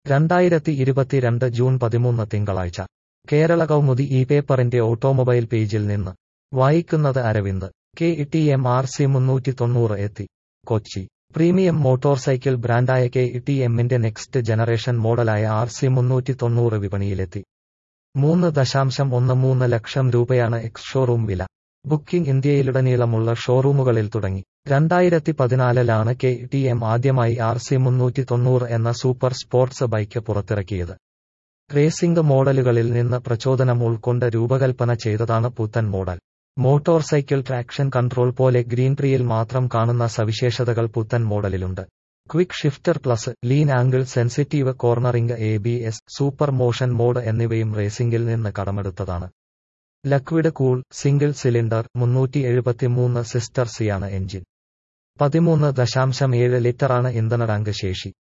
രണ്ടായിരത്തി ഇരുപത്തിരണ്ട് ജൂൺ പതിമൂന്ന് തിങ്കളാഴ്ച കേരള കൗമുദി ഈ പേപ്പറിന്റെ ഓട്ടോമൊബൈൽ പേജിൽ നിന്ന് വായിക്കുന്നത് Aravind K T M R C മുന്നൂറ്റി തൊണ്ണൂറ് എത്തി കൊച്ചി പ്രീമിയം മോട്ടോർ സൈക്കിൾ ബ്രാൻഡായ കെ ടി എമ്മിന്റെ നെക്സ്റ്റ് ജനറേഷൻ മോഡലായ ആർ സി മുന്നൂറ്റി തൊണ്ണൂറ് വിപണിയിലെത്തി മൂന്ന് ദശാംശം ഒന്ന് മൂന്ന് ലക്ഷം രൂപയാണ് എക്സ് ഷോറൂം വില ബുക്കിംഗ് ഇന്ത്യയിലുടനീളമുള്ള ഷോറൂമുകളിൽ തുടങ്ങി രണ്ടായിരത്തി പതിനാലിലാണ് കെ ടി എം ആദ്യമായി ആർ സി മുന്നൂറ്റി തൊണ്ണൂറ് എന്ന സൂപ്പർ സ്പോർട്സ് ബൈക്ക് പുറത്തിറക്കിയത് റേസിംഗ് മോഡലുകളിൽ നിന്ന് പ്രചോദനം ഉൾക്കൊണ്ട് രൂപകൽപ്പന ചെയ്തതാണ് പുത്തൻ model motor cycle traction control പോലെ ഗ്രീൻ ട്രീയിൽ മാത്രം കാണുന്ന സവിശേഷതകൾ പുത്തൻ മോഡലിലുണ്ട് quick shifter plus lean angle sensitive cornering A B S super motion mode എന്നിവയും റേസിംഗിൽ നിന്ന് കടമെടുത്തതാണ് ലക്വിഡ് കൂൾ സിംഗിൾ സിലിണ്ടർ മുന്നൂറ്റി എഴുപത്തിമൂന്ന് സിസ്റ്റർ സിയാണ് എഞ്ചിൻ പതിമൂന്ന് ദശാംശം ഏഴ് ലിറ്ററാണ് ഇന്ധന ടാങ്ക് ശേഷി